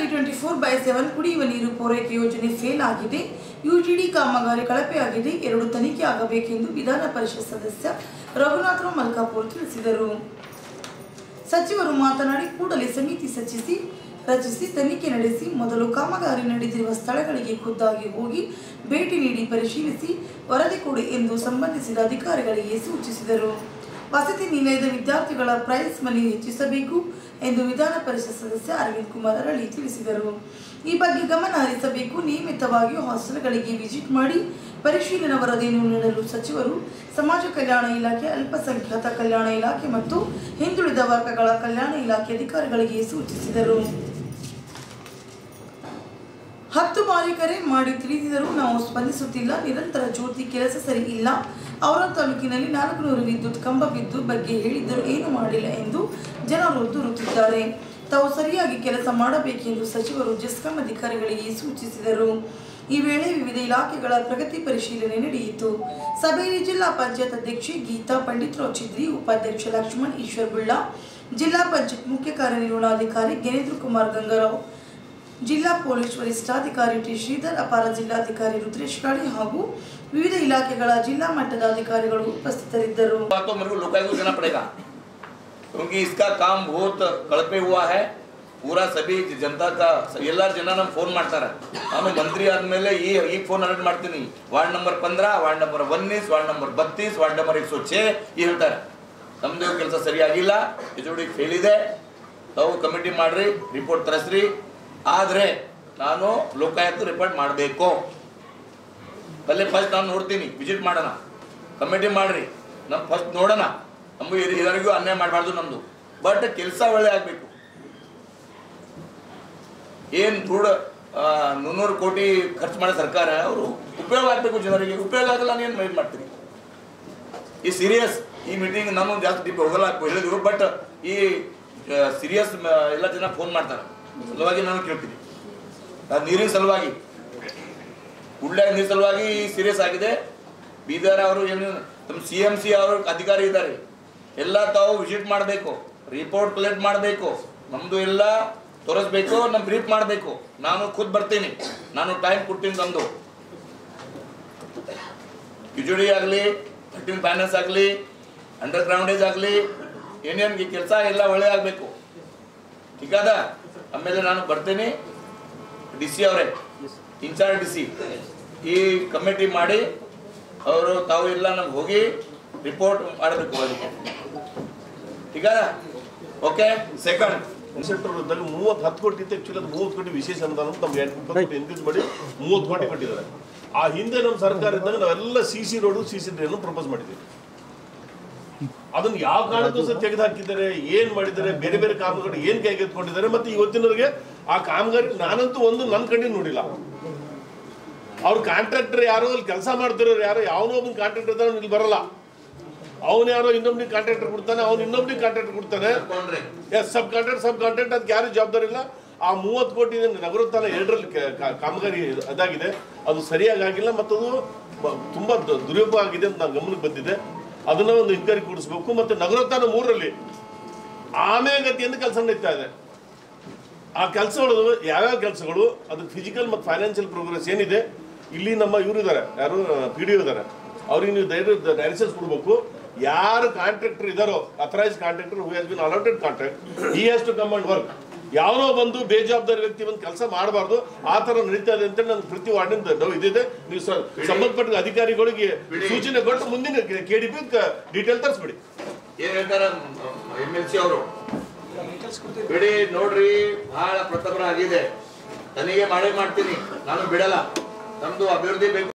ಕಾಮಗಾರಿ twenty four by seven ಕುಡಿಯುವ ನೀರು ಪೂರೈಕೆ ಯೋಜನೆ ಫೇಲ್ ಆಗಿದೆ ಯುಜಿಡಿ ಕಾಮಗಾರಿ ಕಳಪೆಯಾಗಿದೆ ಎರಡು ತನಿಖೆ ಆಗಬೇಕೆಂದು ವಿಧಾನ ಪರಿಷತ್ ಸದಸ್ಯ ರಘುನಾಥರಾವ್ ಮಲ್ಕಾಪುರ್ ತಿಳಿಸಿದರು ಸಚಿವರು ಮಾತನಾಡಿ ಕೂಡಲೇ ಸಮಿತಿ ರಚಿಸಿ ರಚಿಸಿ ತನಿಖೆ ನಡೆಸಿ ಮೊದಲು ಕಾಮಗಾರಿ ನಡೆದಿರುವ ಸ್ಥಳಗಳಿಗೆ ಖುದ್ದಾಗಿ ಹೋಗಿ ಭೇಟಿ ನೀಡಿ ಪರಿಶೀಲಿಸಿ ವರದಿ ಕೊಡಿ ಎಂದು ಸಂಬಂಧಿಸಿದ ಅಧಿಕಾರಿಗಳಿಗೆ ಸೂಚಿಸಿದರು ವಸತಿ ನಿಲಯದ ವಿದ್ಯಾರ್ಥಿಗಳ ಪ್ರೈಸ್ ಮನಿ ಹೆಚ್ಚಿಸಬೇಕು ಎಂದು ವಿಧಾನ ಪರಿಷತ್ ಸದಸ್ಯ ಅರವಿಂದ್ ಕುಮಾರ್ ಅರಳಿ ತಿಳಿಸಿದರು ಈ ಬಗ್ಗೆ ಗಮನ ಹರಿಸಬೇಕು ನಿಯಮಿತವಾಗಿ ಹಾಸ್ಟೆಲ್ಗಳಿಗೆ ವಿಸಿಟ್ ಮಾಡಿ ಪರಿಶೀಲನಾ ವರದಿಯನ್ನು ನೀಡಲು ಸಚಿವರು ಸಮಾಜ ಕಲ್ಯಾಣ ಇಲಾಖೆ ಅಲ್ಪಸಂಖ್ಯಾತ ಕಲ್ಯಾಣ ಇಲಾಖೆ ಮತ್ತು ಹಿಂದುಳಿದ ವರ್ಗಗಳ ಕಲ್ಯಾಣ ಇಲಾಖೆ ಅಧಿಕಾರಿಗಳಿಗೆ ಸೂಚಿಸಿದರು ಹತ್ತು ಬಾರಿ ಕರೆ ಮಾಡಿ ತಿಳಿಸಿದರೂ ನಾವು ಸ್ಪಂದಿಸುತ್ತಿಲ್ಲ ನಿರಂತರ ಜ್ಯೋತಿ ಕೆಲಸ ಸರಿ ಇಲ್ಲ ಅವರ ತಾಲೂಕಿನಲ್ಲಿ ನಾಲ್ಕುನೂರು ವಿದ್ಯುತ್ ಕಂಬ ಬಿದ್ದು ಬಗ್ಗೆ ಹೇಳಿದ್ದರೂ ಏನು ಮಾಡಿಲ್ಲ ಎಂದು ಜನರು ದೂರುತ್ತಿದ್ದಾರೆ ತಾವು ಸರಿಯಾಗಿ ಕೆಲಸ ಮಾಡಬೇಕೆಂದು ಸಚಿವರು ಜೆಸ್ಕಾಂ ಅಧಿಕಾರಿಗಳಿಗೆ ಸೂಚಿಸಿದರು ಈ ವೇಳೆ ವಿವಿಧ ಇಲಾಖೆಗಳ ಪ್ರಗತಿ ಪರಿಶೀಲನೆ ನಡೆಯಿತು ಸಭೆಯಲ್ಲಿ ಜಿಲ್ಲಾ ಪಂಚಾಯತ್ ಅಧ್ಯಕ್ಷೆ ಗೀತಾ ಪಂಡಿತರಾವ್ ಚಿದ್ರಿ ಉಪಾಧ್ಯಕ್ಷ ಲಕ್ಷ್ಮಣ್ ಈಶ್ವರ್ ಬುಳ್ಳ ಜಿಲ್ಲಾ ಪಂಚಾಯತ್ ಮುಖ್ಯ ಕಾರ್ಯನಿರ್ವಹಣಾಧಿಕಾರಿ ಜ್ಞಾನೇಂದ್ರ ಕುಮಾರ್ ಗಂಗಾರಾವ್ ಜಿಲ್ಲಾ ಪೊಲೀಸ್ ವರಿಷ್ಠಾಧಿಕಾರಿ ಟಿ ಶ್ರೀಧರ್ ಅಪಾರ ಜಿಲ್ಲಾಧಿಕಾರಿ ರುದ್ರೇಶ್ ಕಾಳಿ ಹಾಗೂ ವಿವಿಧ ಇಲಾಖೆಗಳ ಜಿಲ್ಲಾ ಮಟ್ಟದ ಅಧಿಕಾರಿಗಳು ಉಪಸ್ಥಿತರಿದ್ದರು तो मेरे को लोकायुक्त को देना पड़ेगा क्योंकि इसका काम बहुत कड़पे हुआ है ಪೂರಾ ಸಭೆ ಜನತಾ ಕಾ ಎಲ್ಲಾರು ಜನ ನಮ್ಗೆ ಫೋನ್ ಮಾಡ್ತಾರೆ ನಾನು ಮಂತ್ರಿ ಆದ್ಮೇಲೆ ಈ ಈಗ ಫೋನ್ ಅಟೆಂಡ್ ಮಾಡ್ತೀನಿ ವಾರ್ಡ್ ನಂಬರ್ ಪಂದ್ರ ವಾರ್ಡ್ ನಂಬರ್ ಒನ್ನಿಸ್ ವಾರ್ಡ್ ನಂಬರ್ ಬತ್ತೀಸ್ ವಾರ್ಡ್ ನಂಬರ್ ಎಕ್ಸೋ ಛೇ ಈ ಹೇಳ್ತಾರೆ ನಮ್ದು ಕೆಲಸ ಸರಿಯಾಗಿಲ್ಲ ಜೋಡಿ ಫೇಲ್ ಇದೆ ತಾವು ಕಮಿಟಿ ಮಾಡ್ರಿ ರಿಪೋರ್ಟ್ ತರಿಸ್ರಿ ಆದರೆ ನಾನು ಲೋಕಾಯುಕ್ತ ರಿಪೋರ್ಟ್ ಮಾಡಬೇಕು ಪಲ್ಲೆ ಫಸ್ಟ್ ನಾನು ನೋಡ್ತೀನಿ ವಿಸಿಟ್ ಮಾಡೋಣ ಕಮಿಟಿ ಮಾಡ್ರಿ ನಮ್ಮ ಫಸ್ಟ್ ನೋಡೋಣ ನಮಗೂ ಎಲ್ಲರಿಗೂ ಅನ್ಯಾಯ ಮಾಡಬಾರ್ದು ನಮ್ಮದು ಬಟ್ ಕೆಲಸ ಒಳ್ಳೆ ಆಗಬೇಕು ಏನು ದುಡ್ಡು ಮುನ್ನೂರು ಕೋಟಿ ಖರ್ಚು ಮಾಡೋ ಸರ್ಕಾರ ಅವರು ಉಪಯೋಗ ಆಗಬೇಕು ಜನರಿಗೆ ಉಪಯೋಗ ಆಗಲ್ಲ ಏನು ಇದು ಮಾಡ್ತೀರಿ ಈ ಸೀರಿಯಸ್ ಈ ಮೀಟಿಂಗ್ ನಾನು ಜಾಸ್ತಿ ಡೀಪ್ ಹೋಗಲ್ಲ ಹೇಳಿದ್ರು ಬಟ್ ಈ ಸೀರಿಯಸ್ ಎಲ್ಲ ಜನ ಫೋನ್ ಮಾಡ್ತಾರೆ ಸಲುವಾಗಿ ನಾನು ಕೇಳ್ತೀನಿ ಆ ನೀರಿನ ಸಲುವಾಗಿ ಉಳ್ಳ್ಯಾಗ ನೀರು ಸಲುವಾಗಿ ಸೀರಿಯಸ್ ಆಗಿದೆ ಬೀದರ್ ಅವರು ಏನು ನಮ್ಮ ಸಿ ಎಂ ಸಿ ಅವರು ಅಧಿಕಾರಿ ಇದ್ದಾರೆ ಎಲ್ಲ ತಾವು ವಿಸಿಟ್ ಮಾಡಬೇಕು ರಿಪೋರ್ಟ್ ಕಲೆಕ್ಟ್ ಮಾಡಬೇಕು ನಮ್ಮದು ಎಲ್ಲ ತೋರಿಸ್ಬೇಕು ನಮ್ಮ ಬ್ರೀಫ್ ಮಾಡಬೇಕು ನಾನು ಖುದ್ ಬರ್ತೀನಿ ನಾನು ಟೈಮ್ ಕೊಡ್ತೀನಿ ತಂದು ಕಿಚುಡಿ ಆಗಲಿ ಥರ್ಟೀನ್ ಫೈನಾನ್ಸ್ ಆಗಲಿ ಅಂಡರ್ ಗ್ರೌಂಡೇಜ್ ಆಗಲಿ ಏನೇನು ಕೆಲಸ ಎಲ್ಲ ಒಳ್ಳೆ ಆಗಬೇಕು ಠೀಕಾದ ಆಮೇಲೆ ನಾನು ಬರ್ತೀನಿ ಡಿ ಸಿ ಅವರೇ ಇನ್ಚಾರ್ಜ್ ಡಿ ಸಿ ಈ ಕಮಿಟಿ ಮಾಡಿ ಅವರು ತಾವು ಎಲ್ಲ ನಮ್ಗೆ ಹೋಗಿ ರಿಪೋರ್ಟ್ ಮಾಡಬೇಕು ಅದಕ್ಕೆ ಠೀಕಾದ ಓಕೆ ಸೆಕೆಂಡ್ ಸೆಂಟರ್ ಇದ್ದಾಗ ಮೂವತ್ತು ಹತ್ತು ಕೋಟಿ ಇತ್ತು ಆಕ್ಚುಲಿ ಅದು ಮೂವತ್ತು ಕೋಟಿ ವಿಶೇಷ ಅನುದಾನ ಅಂತ ನಮ್ಗೆ ಎಂಟು ಕೋಟಿ ಇನ್ಕ್ರೀಸ್ ಮಾಡಿ ಮೂವತ್ತು ಕೋಟಿ ಕೊಟ್ಟಿದ್ದಾರೆ ಆ ಹಿಂದೆ ನಮ್ಮ ಸರ್ಕಾರ ಇದ್ದಾಗ ನಾವೆಲ್ಲ C C road C C drain propose ಮಾಡಿದ್ದೀವಿ ಅದನ್ನ ಯಾವ ಕಾರಣಕ್ಕೂ ತೆಗೆದು ಹಾಕಿದ್ದಾರೆ ಏನ್ ಮಾಡಿದ್ದಾರೆ ಬೇರೆ ಬೇರೆ ಕಾಮಗಾರಿ ಏನ್ ಕೈಗೆತ್ಕೊಂಡಿದ್ದಾರೆ ಮತ್ತೆ ಇವತ್ತಿನವರೆಗೆ ಆ ಕಾಮಗಾರಿ ನಾನಂತೂ ಒಂದು ನನ್ನ ಕಣ್ಣಿನ ನೋಡಿಲ್ಲ ಅವ್ರ ಕಾಂಟ್ರಾಕ್ಟರ್ ಯಾರೋ ಅಲ್ಲಿ ಕೆಲಸ ಮಾಡ್ತಿರೋರು ಯಾರೋ ಯಾವನೋ ಒಬ್ಬನ ಕಾಂಟ್ರಾಕ್ಟರ್ ಇದ್ದಾನೆ ಇಲ್ಲಿ ಬರಲ್ಲ ಅವನು ಯಾರೋ ಇನ್ನೊಬ್ನಿಗೆ ಕಾಂಟ್ರಾಕ್ಟರ್ ಕೊಡ್ತಾನೆ ಅವ್ನು ಇನ್ನೊಬ್ನಿಗೆ ಕಾಂಟ್ರಾಕ್ಟರ್ ಕೊಡ್ತಾನೆ ತಗೊಂಡ್ರಿ yes sub contract sub contract ಅದಕ್ಕೆ ಯಾರು ಜವಾಬ್ದಾರಿ ಇಲ್ಲ ಆ ಮೂವತ್ತು ಕೋಟಿ ನಗರೋತ್ಥಾನ ಎರಡರಲ್ಲಿ ಕ- ಕ- ಕಾಮಗಾರಿ ಅದಾಗಿದೆ ಅದು ಸರಿಯಾಗಿ ಆಗಿಲ್ಲ ಮತ್ತು ಅದು ಬ- ತುಂಬಾ ದು- ದುರುಪಯೋಗ ಆಗಿದೆ ಅಂತ ನನ್ನ ಗಮನಕ್ಕೆ ಬಂದಿದೆ ಅದನ್ನ ಒಂದು ಇನ್ಕ್ವೈರಿ ಕೂಡಿಸ್ಬೇಕು ಮತ್ತೆ ನಗರೋತ್ಥಾನ ಮೂರರಲ್ಲಿ ಆಮೆಗತಿಯಿಂದ ಕೆಲಸ ನಡೀತಾ ಇದೆ ಆ ಕೆಲಸಗಳು ಯಾವ್ಯಾವ ಕೆಲಸಗಳು ಅದು ಫಿಸಿಕಲ್ ಮತ್ತು ಫೈನಾನ್ಷಿಯಲ್ ಪ್ರೋಗ್ರೆಸ್ ಏನಿದೆ ಇಲ್ಲಿ ನಮ್ಮ ಇವರು ಇದ್ದಾರೆ ಯಾರು ಪಿ ಡಿ ಇದ್ದಾರೆ ಅವ್ರಿಗೆ ನೀವು ದಯವಿಟ್ಟು ಡೈರೆಕ್ಷನ್ಸ್ ಕೊಡ್ಬೇಕು ಯಾರು ಕಾಂಟ್ರಾಕ್ಟರ್ ಇದಾರೋ authorise contractor who has been allotted contract he has to come and work ಯಾವನೋ ಬಂದು ಬೇಜವಾಬ್ದಾರಿ ವ್ಯಕ್ತಿ ಬಂದು ಕೆಲಸ ಮಾಡಬಾರ್ದು ಆ ತರ ನಡೀತಾ ಇದೆ ಅಂತ ನನ್ನ ಪ್ರತಿ ವಾರ್ಡಿನ ಡೌ ಇದಿದೆ ನೀವು ಸ- ಸಂಬಂಧಪಟ್ಟ ಅಧಿಕಾರಿಗಳಿಗೆ ಸೂಚನೆ ಕೊಟ್ಟು ಮುಂದಿನ ಕೆ ಡಿ ಪಿ ಡೀಟೇಲ್ ತರಿಸ್ಬಿಡಿ ಏನ್ ಹೇಳ್ತಾರ ಎಮ್ ಎಲ್ ಸಿ ಅವರು ಬಿಡಿ ನೋಡ್ರಿ ಬಹಳ ಪ್ರತಾಪನ ಆಗಿದೆ ತನಿಗೆ ಮಾಡೇ ಮಾಡ್ತೀನಿ ನಾನು ಬಿಡಲ್ಲ ನಮ್ದು ಅಭಿವೃದ್ಧಿ ಬೇಕು